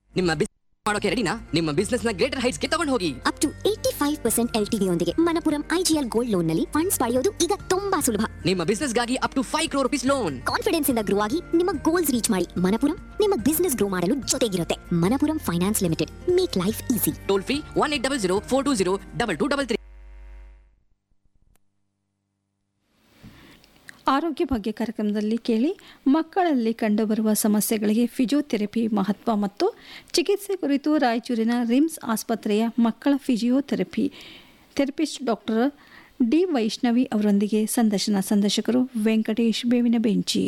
ನಿಮ್ಮ ಬಿಸ್ನೆಸ್ ಮಾಡೋಕೆ ರೆಡಿನಾ ನಿಮ್ಮ ಬಿಸ್ನೆಸ್ ನ ಗ್ರೇಟರ್ ಹೈಟ್ಸ್ ಗೆ ತಗೊಂಡು ಹೋಗಿ up to eighty five percent L ಯೊಂದಿಗೆ ಮನಪುರಂ ಐಜಿಎಲ್ ಗೋಲ್ಡ್ ಲೋನ್ ನಲ್ಲಿ ಫಂಡ್ಸ್ ಪಡೆಯೋದು ಈಗ ತುಂಬಾ ಸುಲಭ ನಿಮ್ಮ ಬಿಸ್ನೆಸ್ ಗಾಗಿ up to five crore rupees loan confidence ಇಂದ ಗ್ರೋ ಆಗಿ ನಿಮ್ಮ ಗೋಲ್ಸ್ ರೀಚ್ ಮಾಡಿ ಮನಪುರಂ ನಿಮ್ಮ ಬಿಸ್ನೆಸ್ ಗ್ರೋ ಮಾಡಲು ಜೊತೆಗಿರುತ್ತೆ Manappuram finance limited make life easy toll free one eight double zero four two zero double two double three Arogya Bhagya ಕಾರ್ಯಕ್ರಮದಲ್ಲಿ ಕೇಳಿ ಮಕ್ಕಳಲ್ಲಿ ಕಂಡುಬರುವ ಸಮಸ್ಯೆಗಳಿಗೆ ಫಿಜಿಯೋಥೆರಪಿ ಮಹತ್ವ ಮತ್ತು ಚಿಕಿತ್ಸೆ ಕುರಿತು ರಾಯಚೂರಿನ ರಿಮ್ಸ್ ಆಸ್ಪತ್ರೆಯ ಮಕ್ಕಳ physiotherapy therapist doctor D Vaishnavi ಅವರೊಂದಿಗೆ ಸಂದರ್ಶನ ಸಂದರ್ಶಕರು ವೆಂಕಟೇಶ್ ಬೇವಿನ ಬೆಂಚಿ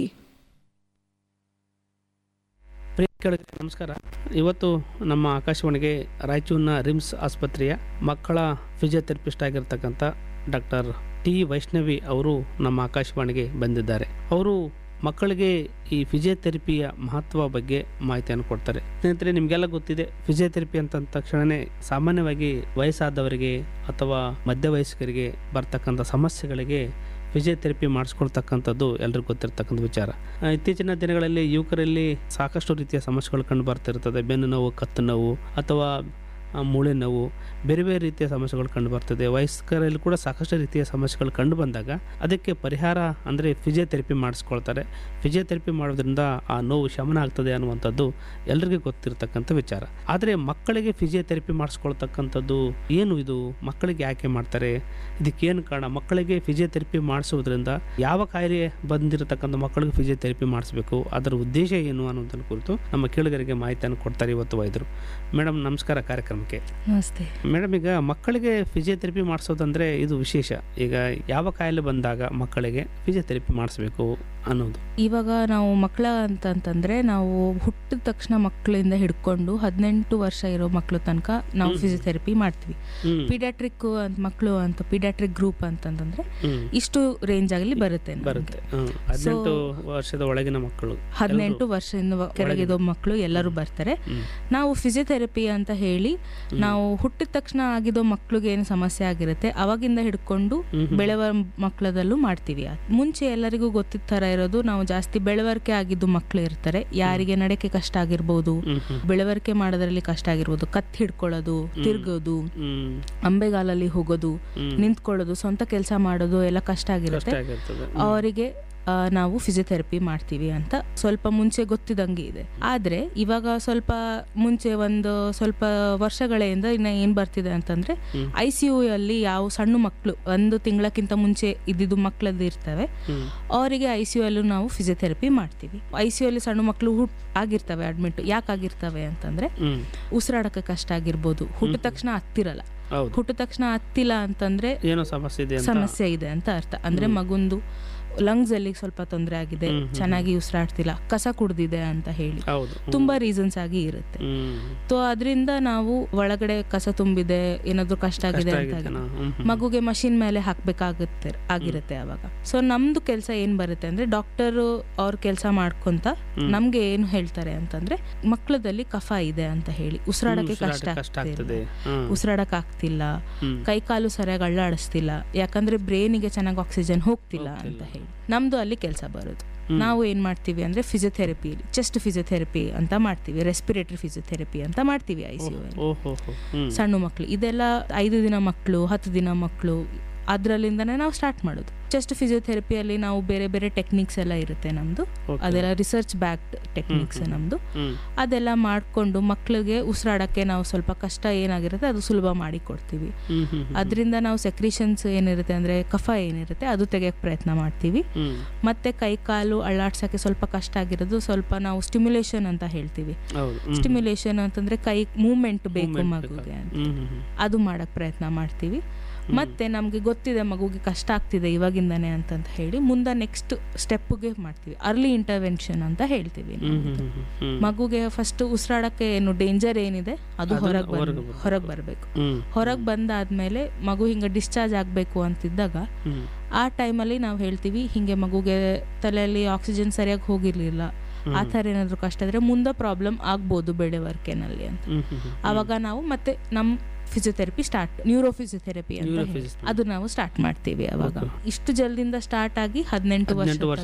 ಪ್ರಿಯ ಕೇಳುಗರೆ ನಮಸ್ಕಾರ ಇವತ್ತು ನಮ್ಮ ಆಕಾಶವಾಣಿಗೆ ರಾಯಚೂರಿನ ರಿಮ್ಸ್ ಆಸ್ಪತ್ರೆಯ ಮಕ್ಕಳ ಫಿಸಿಯೋಥೆರಪಿಸ್ಟ್ ಆಗಿರ್ತಕ್ಕಂಥ ಡಾಕ್ಟರ್ ಟಿ ವೈಷ್ಣವಿ ಅವರು ನಮ್ಮ ಆಕಾಶವಾಣಿಗೆ ಬಂದಿದ್ದಾರೆ ಅವರು ಮಕ್ಕಳಿಗೆ ಈ ಫಿಸಿಯೋಥೆರಪಿಯ ಮಹತ್ವ ಬಗ್ಗೆ ಮಾಹಿತಿಯನ್ನು ಕೊಡ್ತಾರೆ ಸ್ನೇಹಿತರೆ ನಿಮಗೆಲ್ಲ ಗೊತ್ತಿದೆ ಫಿಸಿಯೋಥೆರಪಿ ಅಂತ ತಕ್ಷಣವೇ ಸಾಮಾನ್ಯವಾಗಿ ವಯಸ್ಸಾದವರಿಗೆ ಅಥವಾ ಮಧ್ಯವಯಸ್ಕರಿಗೆ ಬರ್ತಕ್ಕಂಥ ಸಮಸ್ಯೆಗಳಿಗೆ ಫಿಸಿಯೋಥೆರಪಿ ಮಾಡಿಸ್ಕೊಳ್ತಕ್ಕಂಥದ್ದು ಎಲ್ರಿಗೂ ಗೊತ್ತಿರ್ತಕ್ಕಂಥ ವಿಚಾರ ಆ, ಇತ್ತೀಚಿನ ದಿನಗಳಲ್ಲಿ ಯುವಕರಲ್ಲಿ ಸಾಕಷ್ಟು ರೀತಿಯ ಸಮಸ್ಯೆಗಳು ಕಂಡು ಬರ್ತಿರ್ತದೆ ಬೆನ್ನು ನೋವು ಕತ್ತು ನೋವು ಅಥವಾ ಆ, ಮೂಳೆ ನೋವು ಬೇರೆ ಬೇರೆ ರೀತಿಯ ಸಮಸ್ಯೆಗಳು ಕಂಡು ಬರ್ತದೆ ವಯಸ್ಕರಲ್ಲಿ ಕೂಡ ಸಾಕಷ್ಟು ರೀತಿಯ ಸಮಸ್ಯೆಗಳು ಕಂಡು ಬಂದಾಗ ಅದಕ್ಕೆ ಪರಿಹಾರ ಅಂದರೆ ಫಿಸಿಯೋಥೆರಪಿ ಮಾಡಿಸ್ಕೊಳ್ತಾರೆ ಫಿಸಿಯೋಥೆರಪಿ ಮಾಡೋದ್ರಿಂದ ಆ ನೋವು ಶಮನ ಆಗ್ತದೆ ಅನ್ನುವಂಥದ್ದು ಎಲ್ರಿಗೂ ಗೊತ್ತಿರ್ತಕ್ಕಂಥ ವಿಚಾರ ಆದರೆ ಮಕ್ಕಳಿಗೆ ಫಿಸಿಯೋಥೆರಪಿ ಮಾಡಿಸ್ಕೊಳ್ತಕ್ಕಂಥದ್ದು ಏನು ಇದು ಮಕ್ಕಳಿಗೆ ಯಾಕೆ ಮಾಡ್ತಾರೆ ಇದಕ್ಕೇನು ಕಾರಣ ಮಕ್ಕಳಿಗೆ ಫಿಸಿಯೋಥೆರಪಿ ಮಾಡಿಸೋದ್ರಿಂದ ಯಾವ ಕಾಯಿಲೆ ಬಂದಿರತಕ್ಕಂಥ ಮಕ್ಕಳಿಗೆ ಫಿಸಿಯೋಥೆರಪಿ ಮಾಡಿಸ್ಬೇಕು ಅದರ ಉದ್ದೇಶ ಏನು ಅನ್ನೋದನ್ನು ಕುರಿತು ನಮ್ಮ ಕೇಳುಗರಿಗೆ ಮಾಹಿತಿಯನ್ನು ಕೊಡ್ತಾರೆ ಇವತ್ತು ವೈದ್ಯರು ಮೇಡಮ್ ನಮಸ್ಕಾರ ಕಾರ್ಯಕ್ರಮಕ್ಕೆ ನಮಸ್ತೆ ಮೇಡಮ್ ಈಗ ಮಕ್ಕಳಿಗೆ ಫಿಸಿಯೋಥೆರಪಿ ಮಾಡಿಸೋದಂದ್ರೆ ಇದು ವಿಶೇಷ ಈಗ ಯಾವ ಕಾಯಿಲೆ ಬಂದಾಗ ಮಕ್ಕಳಿಗೆ ಫಿಸಿಯೋಥೆರಪಿ ಮಾಡಿಸ್ಬೇಕು ಅನ್ನೋದು ಇವಾಗ ನಾವು ಮಕ್ಕಳ ಅಂತಂತಂದ್ರೆ ನಾವು ಹುಟ್ಟಿದ ತಕ್ಷಣ ಮಕ್ಕಳಿಂದ ಹಿಡ್ಕೊಂಡು ಹದಿನೆಂಟು ವರ್ಷ ಇರೋ ಮಕ್ಕಳು ತನಕ ನಾವು ಹ್ಮ್. ಫಿಸಿಯೋಥೆರಪಿ ಮಾಡ್ತೀವಿ ಹ್ಮ್ ಪಿಡಿಯಾಟ್ರಿಕ್ ಅಂತ ಮಕ್ಕಳು ಅಂತ ಪಿಡಿಯಾಟ್ರಿಕ್ ಗ್ರೂಪ್ ಅಂತಂತಂದ್ರೆ ಹ್ಮ್ ಇಷ್ಟು ರೇಂಜ್ ಆಗಲಿ ಬರುತ್ತೆ ನಮ್ಗೆ. ಬರುತ್ತೆ ಹ್ಮ್. ಹದಿನೆಂಟು ವರ್ಷದ ಒಳಗಿನ ಮಕ್ಕಳು ಹದಿನೆಂಟು ವರ್ಷದಿಂದ ವ- ಕೆಳಗಿರೋ ಮಕ್ಕಳು ಎಲ್ಲರೂ ಬರ್ತಾರೆ ಹ್ಮ್. ನಾವು ಫಿಸಿಯೋಥೆರಪಿ ಅಂತ ಹೇಳಿ ನಾವು ಹುಟ್ಟಿದ ತಕ್ಷಣ ಆಗಿದೋ ಮಕ್ಳಿಗೆ ಏನು ಸಮಸ್ಯೆ ಆಗಿರುತ್ತೆ ಅವಾಗಿಂದ ಹಿಡ್ಕೊಂಡು ಹ್ಮ್ ಹ್ಮ್. ಬೆಳೆವ ಮಕ್ಕಳದಲ್ಲೂ ಮಾಡ್ತೀವಿ ಮುಂಚೆ ಎಲ್ಲರಿಗೂ ಗೊತ್ತಿದ್ದ ಥರ ಇರೋದು ನಾವು ಜಾಸ್ತಿ ಬೆಳವರಿಕೆ ಆಗಿದ್ದು ಮಕ್ಕಳು ಇರ್ತಾರೆ ಯಾರಿಗೆ ನಡೆಕೆ ಕಷ್ಟ ಆಗಿರ್ಬೋದು ಹ್ಮ್ ಹ್ಮ್ ಬೆಳವರಿಕೆ ಮಾಡೋದ್ರಲ್ಲಿ ಕಷ್ಟ ಆಗಿರ್ಬೋದು ಕತ್ತಿ ಹಿಡ್ಕೊಳ್ಳೋದು ತಿರ್ಗೋದು ಹ್ಮ್ ಅಂಬೆಗಾಲಲ್ಲಿ ಹೋಗೋದು ಹ್ಮ್. ನಿಂತ್ಕೊಳ್ಳೋದು ಸ್ವಂತ ಕೆಲಸ ಮಾಡೋದು ಎಲ್ಲ ಕಷ್ಟ ಕಷ್ಟ ಆಗಿರುತ್ತೆ ಆಗಿರ್ತದೆ ಅವರಿಗೆ ಆ, ನಾವು ಫಿಸಿಯೋಥೆರಪಿ ಮಾಡ್ತೀವಿ ಅಂತ ಸ್ವಲ್ಪ ಮುಂಚೆ ಗೊತ್ತಿದಂಗೆ ಇದೆ ಆದರೆ ಇವಾಗ ಸ್ವಲ್ಪ ಮುಂಚೆ ಒಂದು ಸ್ವಲ್ಪ ವರ್ಷಗಳಿಂದ ಇನ್ನು ಏನು ಬರ್ತಿದೆ ಅಂತಂದ್ರೆ ಹ್ಮ್. ಐ ಸಿ ಯು ಅಲ್ಲಿ ಯಾವ ಸಣ್ಣ ಮಕ್ಕಳು ಒಂದು ತಿಂಗಳಕ್ಕಿಂತ ಮುಂಚೆ ಇದ್ದಿದ್ದು ಮಕ್ಕಳದ್ದು ಇರ್ತವೆ ಹ್ಮ್. ಅವರಿಗೆ ಐ ಸಿ ಯು ಅಲ್ಲೂ ನಾವು ಫಿಸಿಯೋಥೆರಪಿ ಮಾಡ್ತೀವಿ ಐ ಸಿ ಯು ಅಲ್ಲಿ ಸಣ್ಣ ಮಕ್ಕಳು ಹುಟ್ ಆಗಿರ್ತವೆ ಅಡ್ಮಿಟ್ ಯಾಕೆ ಆಗಿರ್ತವೆ ಅಂತಂದ್ರೆ ಹ್ಮ್ ಉಸಿರಾಡಕ್ಕೆ ಕಷ್ಟ ಆಗಿರ್ಬೋದು ಹುಟ್ಟಿದ ತಕ್ಷಣ ಹತ್ತಿರಲ್ಲ ಹೌದು ಹುಟ್ಟಿದ ತಕ್ಷಣ ಹತ್ತಿಲ್ಲ ಅಂತಂದ್ರೆ ಏನೋ ಸಮಸ್ಯೆ ಇದೆ ಅಂತ ಸಮಸ್ಯೆ ಇದೆ ಅಂತ ಅರ್ಥ ಅಂದ್ರೆ ಮಗುಂದು ಲಂಗ್ಸ್ ಅಲ್ಲಿ ಸ್ವಲ್ಪ ತೊಂದರೆ ಆಗಿದೆ ಹ್ಮ್, ಹ್ಮ್, ಚೆನ್ನಾಗಿ ಉಸಿರಾಡ್ತಿಲ್ಲ ಕಸ ಕುಡ್ದಿದೆ ಅಂತ ಹೇಳಿ ಹೌದು ಹ್ಮ್. ತುಂಬಾ ರೀಸನ್ಸ್ ಆಗಿ ಇರುತ್ತೆ ಹ್ಮ್ ಸೊ ಅದರಿಂದ ನಾವು ಒಳಗಡೆ ಕಸ ತುಂಬಿದೆ ಏನಾದ್ರು ಕಷ್ಟ ಆಗಿದೆ ಕಷ್ಟ ಅಂತ ಆಗಿದೆನಾ? ಆಗಿದೆ. ಹ್ಮ್ ಹ್ಮ್. ಮಗುಗೆ ಮಷಿನ್ ಮೇಲೆ ಹಾಕ್ಬೇಕಾಗುತ್ತೆ ಆಗಿರುತ್ತೆ ಅವಾಗ ಸೊ ನಮ್ದು ಕೆಲಸ ಏನ್ ಬರುತ್ತೆ ಅಂದ್ರೆ ಡಾಕ್ಟರ್ ಅವ್ರ ಕೆಲಸ ಮಾಡ್ಕೊಂತ ನಮ್ಗೆ ಏನು ಹೇಳ್ತಾರೆ ಅಂತಂದ್ರೆ ಮಕ್ಕಳದಲ್ಲಿ ಕಫ ಇದೆ ಅಂತ ಹೇಳಿ ಉಸಿರಾಡಕ್ಕೆ ಹ್ಮ್, ಕಷ್ಟ ಉಸಿರಾಟಕ್ಕೆ ಕಷ್ಟ ಆಗ್ತಿದೆ ಆಗ್ತದೆ ಹ್ಮ್. ಉಸಿರಾಡಕ್ ಆಗ್ತಿಲ್ಲ ಹ್ಮ್. ಕೈ ಕಾಲು ಸರಿಯಾಗಿ ಅಳ್ಳಾಡಿಸ್ತಿಲ್ಲ ಯಾಕಂದ್ರೆ ಬ್ರೈನಿಗೆ ಚೆನ್ನಾಗಿ ಆಕ್ಸಿಜನ್ ಹೋಗ್ತಿಲ್ಲ ಅಂತ ಹೇಳಿ ನಮ್ದು ಅಲ್ಲಿ ಕೆಲಸ ಬರೋದು ನಾವು ಏನ್ ಮಾಡ್ತೀವಿ ಅಂದ್ರೆ ಫಿಸಿಯೋಥೆರಪಿ ಚೆಸ್ಟ್ ಫಿಸಿಯೋಥೆರಪಿ ಅಂತ ಮಾಡ್ತೀವಿ ರೆಸ್ಪಿರೇಟರಿ ಫಿಸಿಯೋಥೆರಪಿ ಅಂತ ಮಾಡ್ತೀವಿ ಐ ಸಿ ಓಹೋ ಹ್ಮ್ ಸಣ್ಣ ಮಕ್ಕಳು ಇದೆಲ್ಲ ಐದು ದಿನ ಮಕ್ಕಳು ಹತ್ತು ದಿನ ಮಕ್ಕಳು ಅದರಲ್ಲಿಂದನೇ ನಾವು ಸ್ಟಾರ್ಟ್ ಮಾಡೋದು ಚೆಸ್ಟ್ ಫಿಸಿಯೋಥೆರಪಿಯಲ್ಲಿ ನಾವು ಬೇರೆ ಬೇರೆ ಟೆಕ್ನಿಕ್ಸ್ ಎಲ್ಲ ಇರುತ್ತೆ ನಮ್ದು Okay. ಅದೆಲ್ಲ ರಿಸರ್ಚ್ ಬ್ಯಾಕ್ಡ್ ಟೆಕ್ನಿಕ್ಸ್ ನಮ್ದು ಹ್ಮ್ ಅದೆಲ್ಲ ಮಾಡಿಕೊಂಡು ಮಕ್ಕಳಿಗೆ ಉಸಿರಾಡಕ್ಕೆ ನಾವು ಸ್ವಲ್ಪ ಕಷ್ಟ ಏನಾಗಿರುತ್ತೆ ಅದು ಸುಲಭ ಮಾಡಿ ಕೊಡ್ತೀವಿ ಹ್ಮ್ ಹ್ಮ್ ಹ್ಮ್. ಅದರಿಂದ ನಾವು ಸೆಕ್ರಿಷನ್ಸ್ ಏನಿರುತ್ತೆ ಅಂದರೆ ಕಫ ಏನಿರುತ್ತೆ ಅದು ತೆಗೆಯೋಕ್ಕೆ ಪ್ರಯತ್ನ ಮಾಡ್ತೀವಿ ಹ್ಮ್ ಮತ್ತೆ ಕೈ ಕಾಲು ಅಳ್ಳಾಡ್ಸೋಕ್ಕೆ ಸ್ವಲ್ಪ ಕಷ್ಟ ಆಗಿರೋದು ಸ್ವಲ್ಪ ನಾವು ಸ್ಟಿಮ್ಯುಲೇಷನ್ ಅಂತ ಹೇಳ್ತೀವಿ ಹೌದು ಹ್ಮ್. ಸ್ಟಿಮ್ಯುಲೇಷನ್ ಅಂತಂದ್ರೆ ಕೈ ಮೂಮೆಂಟ್ ಬೇಕು Movement ಮಗುಗೆ ಬೇಕಾಗುತ್ತೆ. ಅಂತ ಹ್ಮ್ ಹ್ಮ್ ಹ್ಮ್. ಅದು ಮಾಡಕ್ ಪ್ರಯತ್ನ ಮಾಡ್ತೀವಿ ಮತ್ತೆ ನಮಗೆ ಗೊತ್ತಿದೆ ಮಗುಗೆ ಕಷ್ಟ ಆಗ್ತಿದೆ ಇವಾಗಿಂದಾನೆ ಅಂತಂತ ಹೇಳಿ ಮುಂದೆ ನೆಕ್ಸ್ಟ್ ಸ್ಟೆಪ್ಗೆ ಮಾಡ್ತೀವಿ ಅರ್ಲಿ ಇಂಟರ್ವೆನ್ಷನ್ ಅಂತ ಹೇಳ್ತೀವಿ ನಾವು ಹ್ಮ್ ಹ್ಮ್ ಇದು. ಹ್ಮ್ ಹ್ಮ್. ಮಗುಗೆ ಫಸ್ಟ್ ಉಸಿರಾಡಕ್ಕೆ ಏನು ಡೇಂಜರ್ ಏನಿದೆ ಅದು ಅದನ್ನ ಹೊರಗೆ ಹೊರಗೆ ಬಂದು ಬರ್ಬೇಕು. ಹೊರಗೆ ಬರಬೇಕು ಹ್ಮ್ ಹೊರಗೆ ಬಂದಾದ್ಮೇಲೆ ಮಗು ಹಿಂಗೆ ಡಿಸ್ಚಾರ್ಜ್ ಆಗಬೇಕು ಅಂತಿದ್ದಾಗ ಹ್ಮ್ ಆ ಟೈಮಲ್ಲಿ ನಾವು ಹೇಳ್ತೀವಿ ಹಿಂಗೆ ಮಗುಗೆ ತಲೆಯಲ್ಲಿ ಆಕ್ಸಿಜನ್ ಸರಿಯಾಗಿ ಹೋಗಿರ್ಲಿಲ್ಲ ಆ ಥರ ಏನಾದರೂ ಕಷ್ಟ ಇದ್ರೆ ಮುಂದೆ ಪ್ರಾಬ್ಲಮ್ ಆಗ್ಬೋದು ಬೆಳವರಿಕೆನಲ್ಲಿ ಅಂತ ಹ್ಮ್ ಹ್ಮ್ ಹ್ಮ್. ಆವಾಗ ನಾವು ಮತ್ತೆ ನಮ್ಮ ಫಿಸಿಯೋಥೆರಪಿ ಸ್ಟಾರ್ಟ್ ನ್ಯೂರೋ ಫಿಸಿಯೋಥೆರಪಿ ಅಂತ ಹೇಳಿ. Neurophysiotherapy. ಅದು ನಾವು ಸ್ಟಾರ್ಟ್ ಮಾಡ್ತೀವಿ ಅವಾಗ ಇಷ್ಟು ಜಲ್ದಿಂದ ಸ್ಟಾರ್ಟ್ ಆಗಿ ಹದಿನೆಂಟು ಹದಿನೆಂಟು ವರ್ಷ ವರ್ಷ